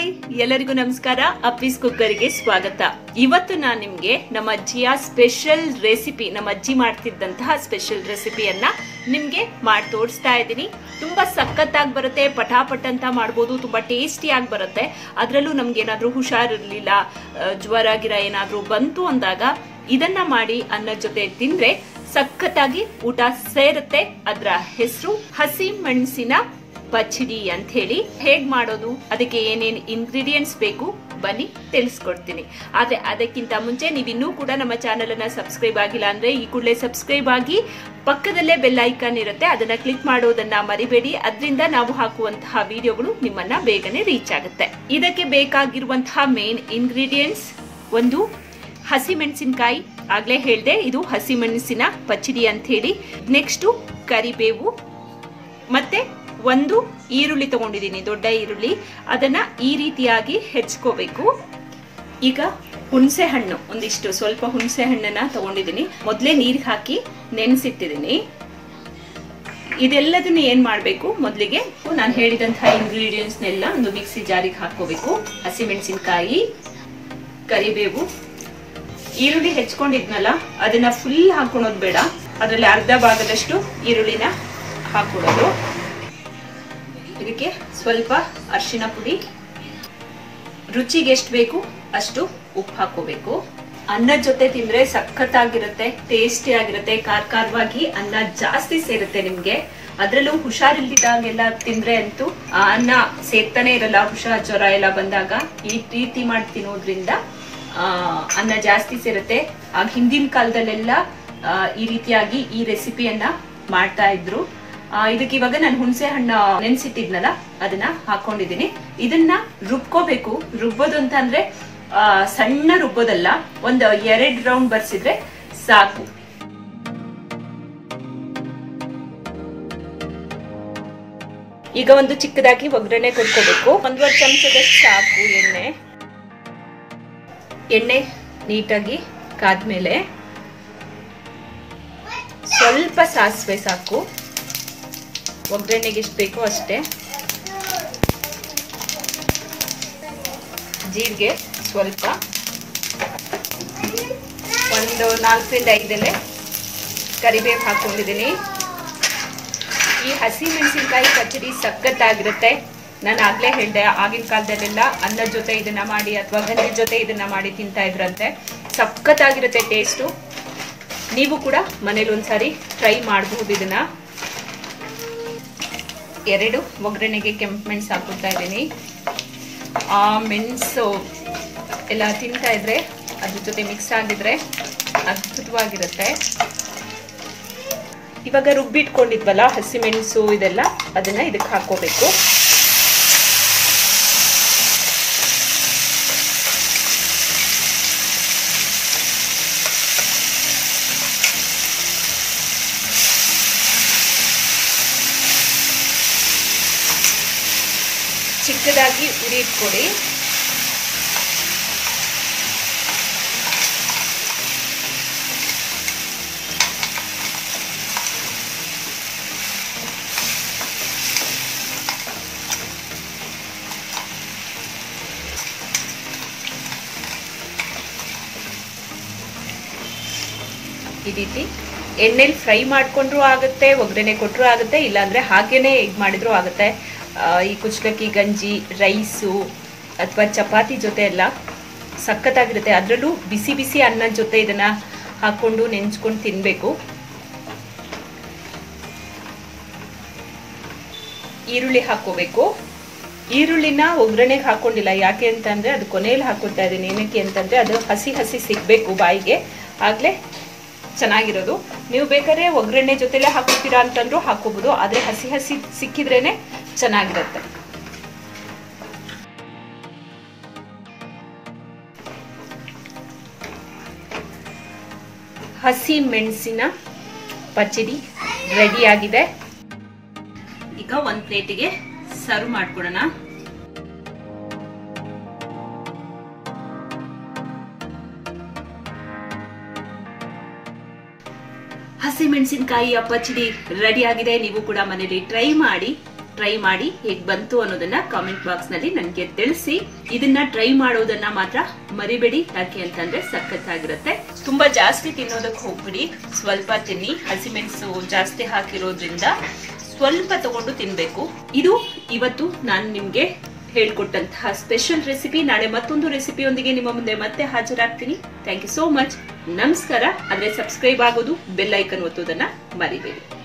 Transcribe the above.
ಎಲ್ಲರಿಗೂ ನಮಸ್ಕಾರ ಅಪ್ಪೀಸ್ ಕುಕ್ಕರಿಗೆ ಸ್ವಾಗತ ಇವತ್ತು ನಾನು ನಿಮ್ಗೆ ನಮ್ಮ ಅಜ್ಜಿಯ ಸ್ಪೆಷಲ್ ರೆಸಿಪಿ ನಮ್ಮ ಅಜ್ಜಿ ಮಾಡ್ತಿದ್ದಂತಹ ಸ್ಪೆಷಲ್ ರೆಸಿಪಿಯನ್ನ ನಿಮ್ಗೆ ಮಾಡಿ ತೋರಿಸ್ತಾ ಇದ್ದೀನಿ ತುಂಬಾ ಸಖತ್ತಾಗಿ ಬರುತ್ತೆ ಪಟಾಪಟ್ ಅಂತ ಮಾಡ್ಬೋದು ತುಂಬಾ ಟೇಸ್ಟಿಯಾಗಿ ಬರುತ್ತೆ ಅದರಲ್ಲೂ ನಮ್ಗೆ ಏನಾದ್ರೂ ಹುಷಾರಿರ್ಲಿಲ್ಲ ಆ, ಜ್ವರ ಗಿರ ಏನಾದ್ರೂ ಬಂತು ಅಂದಾಗ ಇದನ್ನ ಮಾಡಿ ಅನ್ನದ ಜೊತೆ ತಿಂದ್ರೆ ಸಖತ್ತಾಗಿ ಊಟ ಸೇರುತ್ತೆ ಅದರ ಹೆಸರು ಹಸಿ ಮೆಣಸಿನ ಪಚ್ಚಡಿ ಅಂತ ಹೇಳಿ ಹೇಗ್ ಮಾಡೋದು ಅದಕ್ಕೆ ಏನೇನ್ ಇಂಗ್ರೀಡಿಯೆಂಟ್ಸ್ ಬೇಕು ಬನ್ನಿ ತಿಳಿಸ್ಕೊಡ್ತೀನಿ ಆದ್ರೆ ಅದಕ್ಕಿಂತ ಮುಂಚೆ ನೀವು ಇನ್ನೂ ಕೂಡ ನಮ್ಮ ಚಾನೆಲ್ ಅನ್ನ ಸಬ್ಸ್ಕ್ರೈಬ್ ಆಗಿಲ್ಲ ಅಂದ್ರೆ ಈ ಕೂಡಲೇ ಸಬ್ಸ್ಕ್ರೈಬ್ ಆಗಿ ಪಕ್ಕದಲ್ಲೇ ಬೆಲ್ ಐಕಾನ್ ಇರುತ್ತೆ ಅದನ್ನ ಕ್ಲಿಕ್ ಮಾಡೋದನ್ನ ಮರಿಬೇಡಿ ಅದರಿಂದ ನಾವು ಹಾಕುವಂತಹ ವಿಡಿಯೋಗಳು ನಿಮ್ಮನ್ನ ಬೇಗನೆ ರೀಚ್ ಆಗುತ್ತೆ ಇದಕ್ಕೆ ಬೇಕಾಗಿರುವಂತಹ ಮೇನ್ ಇಂಗ್ರೀಡಿಯೆಂಟ್ಸ್ ಒಂದು ಹಸಿ ಮೆಣಸಿನಕಾಯಿ ಆಗ್ಲೇ ಹೇಳ್ದೆ ಇದು ಹಸಿ ಮೆಣಸಿನ ಪಚ್ಚಡಿ ಅಂತ ಹೇಳಿ ನೆಕ್ಸ್ಟು ಕರಿಬೇವು ಮತ್ತೆ ಒಂದು ಈರುಳ್ಳಿ ತಗೊಂಡಿದ್ದೀನಿ ದೊಡ್ಡ ಈರುಳ್ಳಿ ಅದನ್ನ ಈ ರೀತಿಯಾಗಿ ಹೆಚ್ಕೋಬೇಕು ಈಗ ಹುಣಸೆ ಹಣ್ಣು ಒಂದಿಷ್ಟು ಸ್ವಲ್ಪ ಹುಣಸೆ ಹಣ್ಣನ್ನ ತಗೊಂಡಿದ್ದೀನಿ ಮೊದಲೇ ನೀರಿಗೆ ಹಾಕಿ ನೆನೆಸಿಟ್ಟಿದ್ದೀನಿ ಇದೆಲ್ಲದನ್ನ ಏನ್ ಮಾಡಬೇಕು ಮೊದಲಿಗೆ ನಾನು ಹೇಳಿದಂತಹ ಇಂಗ್ರೀಡಿಯೆಂಟ್ಸ್ನೆಲ್ಲ ಒಂದು ಮಿಕ್ಸಿ ಜಾರಿಗೆ ಹಾಕೋಬೇಕು ಹಸಿಮೆಣಸಿನಕಾಯಿ ಕರಿಬೇವು ಈರುಳ್ಳಿ ಹೆಚ್ಕೊಂಡಿದ್ನಲ್ಲ ಅದನ್ನ ಫುಲ್ ಹಾಕೊಳೋದು ಬೇಡ ಅದರಲ್ಲಿ ಅರ್ಧ ಭಾಗದಷ್ಟು ಈರುಳ್ಳಿನ ಹಾಕೊಡೋದು ಇದಕ್ಕೆ ಸ್ವಲ್ಪ ಅರಿಶಿನ ಪುಡಿ ರುಚಿಗೆ ಎಷ್ಟು ಬೇಕು ಅಷ್ಟು ಉಪ್ಪು ಹಾಕೋಬೇಕು ಅನ್ನದ ಜೊತೆ ತಿಂದ್ರೆ ಸಖತ್ತಾಗಿರುತ್ತೆ ಟೇಸ್ಟಿ ಆಗಿರುತ್ತೆ ಖಾರ ಖಾರವಾಗಿ ಅನ್ನ ಜಾಸ್ತಿ ಸೇರುತ್ತೆ ನಿಮ್ಗೆ ಅದ್ರಲ್ಲೂ ಹುಷಾರಿಲ್ದಿದ್ದಾಗೆಲ್ಲ ತಿಂದ್ರೆ ಅಂತೂ ಆ ಅನ್ನ ಸೇರ್ತಾನೆ ಇರಲ್ಲ ಹುಷಾರ್ ಜ್ವರ ಎಲ್ಲ ಬಂದಾಗ ಈ ರೀತಿ ಮಾಡಿ ತಿನ್ನೋದ್ರಿಂದ ಆ, ಅನ್ನ ಜಾಸ್ತಿ ಸೇರುತ್ತೆ ಆಗ ಹಿಂದಿನ ಕಾಲದಲ್ಲೆಲ್ಲ ಆ, ಈ ರೀತಿಯಾಗಿ ಈ ರೆಸಿಪಿಯನ್ನ ಮಾಡ್ತಾ ಇದ್ರು ಆ, ಇದಕ್ಕೆ ಇವಾಗ ನಾನು ಹುಣಸೆ ಹಣ್ಣು ನೆನ್ಸಿಟ್ಟಿದ್ನಲ್ಲ ಅದನ್ನ ಹಾಕೊಂಡಿದ್ದೀನಿ ಇದನ್ನ ರುಬ್ಕೋಬೇಕು ರುಬ್ಬೋದು ಅಂತ ಅಂದ್ರೆ ಆ, ಸಣ್ಣ ರುಬ್ಬೋದಲ್ಲ ಒಂದು ಎರಡ್ ರೌಂಡ್ ಬರ್ಸಿದ್ರೆ ಸಾಕು ಈಗ ಒಂದು ಚಿಕ್ಕದಾಗಿ ಒಗ್ಗರಣೆ ಕೊಟ್ಕೋಬೇಕು ಒಂದೂವರೆ ಚಮಚದಷ್ಟು ಸಾಕು ಎಣ್ಣೆ ಎಣ್ಣೆ ನೀಟಾಗಿ ಕಾದ್ಮೇಲೆ ಸ್ವಲ್ಪ ಸಾಸಿವೆ ಸಾಕು ಒಗ್ಗರಣೆಗೆ ಎಷ್ಟು ಬೇಕೋ ಅಷ್ಟೇ ಜೀರಿಗೆ ಸ್ವಲ್ಪ ಒಂದು ನಾಲ್ಕರಿಂದ ಐದೆಲೆ ಕರಿಬೇವು ಹಾಕೊಂಡಿದ್ದೀನಿ ಈ ಹಸಿ ಮೆಣಸಿನ್ಕಾಯಿ ಪಚ್ಚಡಿ ಸಖತ್ತಾಗಿರುತ್ತೆ ನಾನು ಆಗ್ಲೇ ಹೇಳ್ದೆ ಆಗಿನ ಕಾಲದಲ್ಲೆಲ್ಲ ಅನ್ನದ ಜೊತೆ ಇದನ್ನ ಮಾಡಿ ಅಥವಾ ಗಂಜಿ ಜೊತೆ ಇದನ್ನ ಮಾಡಿ ತಿಂತಾ ಇದ್ರಂತೆ ಸಖತ್ತಾಗಿರುತ್ತೆ ಟೇಸ್ಟು ನೀವು ಕೂಡ ಮನೇಲಿ ಒಂದ್ಸಾರಿ ಟ್ರೈ ಮಾಡಬಹುದು ಇದನ್ನ ಎರಡು ಒಗ್ಗರಣೆಗೆ ಕೆಂಪು ಮೆಣಸು ಹಾಕೋತಾ ಇದ್ದೀನಿ ಆ ಮೆಣಸು ಎಲ್ಲ ತಿಂತಾ ಇದ್ರೆ ಅದ್ರ ಜೊತೆ ಮಿಕ್ಸ್ ಆಗಿದ್ರೆ ಅದ್ಭುತವಾಗಿರುತ್ತೆ ಇವಾಗ ರುಬ್ಬಿಟ್ಕೊಂಡಿದ್ವಲ್ಲ ಹಸಿಮೆಣಸು ಇದೆಲ್ಲ ಅದನ್ನ ಇದಕ್ಕೆ ಹಾಕೋಬೇಕು ಚಿಕ್ಕದಾಗಿ ಉರಿ ಇಟ್ಕೊಡಿ ಈ ರೀತಿ ಎಣ್ಣೆಲಿ ಫ್ರೈ ಮಾಡ್ಕೊಂಡ್ರು ಆಗುತ್ತೆ ಒಗ್ಗರಣೆ ಕೊಟ್ಟರು ಆಗುತ್ತೆ ಇಲ್ಲಾಂದ್ರೆ ಹಾಗೇನೆ ಇದು ಮಾಡಿದ್ರು ಆಗುತ್ತೆ ಆ, ಈ ಕುಚ್ಚಲಕ್ಕಿ ಗಂಜಿ ರೈಸು ಅಥವಾ ಚಪಾತಿ ಜೊತೆ ಎಲ್ಲ ಸಖತ್ತಾಗಿರುತ್ತೆ ಅದರಲ್ಲೂ ಬಿಸಿ ಬಿಸಿ ಅನ್ನದ ಜೊತೆ ಇದನ್ನ ಹಾಕೊಂಡು ನೆಂಚ್ಕೊಂಡು ತಿನ್ನಬೇಕು ಈರುಳ್ಳಿ ಹಾಕೋಬೇಕು ಈರುಳ್ಳಿನ ಒಗ್ಗರಣೆಗೆ ಹಾಕೊಂಡಿಲ್ಲ ಯಾಕೆ ಅಂತಂದ್ರೆ ಅದು ಕೊನೆಯಲ್ಲಿ ಹಾಕೋತಾ ಇದ್ದೀನಿ ಏನಕ್ಕೆ ಅಂತಂದ್ರೆ ಅದು ಹಸಿ ಹಸಿ ಸಿಗ್ಬೇಕು ಬಾಯಿಗೆ ಆಗ್ಲೇ ಚೆನ್ನಾಗಿರೋದು ನೀವು ಬೇಕಾದ್ರೆ ಒಗ್ಗರಣೆ ಜೊತೆಲೆ ಹಾಕೋತೀರಾ ಅಂತಂದ್ರೂ ಹಾಕೋಬಹುದು ಆದ್ರೆ ಹಸಿ ಹಸಿ ಸಿಕ್ಕಿದ್ರೇನೆ ಚೆನ್ನಾಗಿರುತ್ತೆ ಹಸಿ ಮೆಣಸಿನ ಪಚ್ಚಡಿ ರೆಡಿ ಆಗಿದೆ ಈಗ ಒಂದ್ ಪ್ಲೇಟಿಗೆ ಸರ್ವ್ ಮಾಡ್ಕೊಡೋಣ ಹಸಿ ಮೆಣಸಿನಕಾಯಿಯ ಪಚ್ಚಡಿ ರೆಡಿ ಆಗಿದೆ ನೀವು ಕೂಡ ಮನೇಲಿ ಟ್ರೈ ಮಾಡಿ ಟ್ರೈ ಮಾಡಿ ಹೇಗ್ ಬಂತು ಅನ್ನೋದನ್ನ ಕಾಮೆಂಟ್ ಬಾಕ್ಸ್ ನಲ್ಲಿ ನನಗೆ ತಿಳಿಸಿ ಇದನ್ನ ಟ್ರೈ ಮಾಡೋದನ್ನ ಮಾತ್ರ ಮರಿಬೇಡಿ ಯಾಕೆ ಅಂತಂದ್ರೆ ಸಖತ್ತಾಗಿರುತ್ತೆ ತುಂಬಾ ಜಾಸ್ತಿ ತಿನ್ನೋದಕ್ಕೆ ಹೋಗ್ಬಿಡಿ ಸ್ವಲ್ಪ ತಿನ್ನಿ ಹಸಿಮೆಣಸು ಜಾಸ್ತಿ ಹಾಕಿರೋದ್ರಿಂದ ಸ್ವಲ್ಪ ತಗೊಂಡು ತಿನ್ಬೇಕು ಇದು ಇವತ್ತು ನಾನು ನಿಮ್ಗೆ ಹೇಳ್ಕೊಟ್ಟಂತಹ ಸ್ಪೆಷಲ್ ರೆಸಿಪಿ ನಾಳೆ ಮತ್ತೊಂದು ರೆಸಿಪಿಯೊಂದಿಗೆ ನಿಮ್ಮ ಮುಂದೆ ಮತ್ತೆ ಹಾಜರಾಗ್ತೀನಿ ಥ್ಯಾಂಕ್ ಯು ಸೋ ಮಚ್ ನಮಸ್ಕಾರ ಆದ್ರೆ ಸಬ್ಸ್ಕ್ರೈಬ್ ಆಗೋದು ಬೆಲ್ ಐಕನ್ ಒತ್ತೋದನ್ನ ಮರಿಬೇಡಿ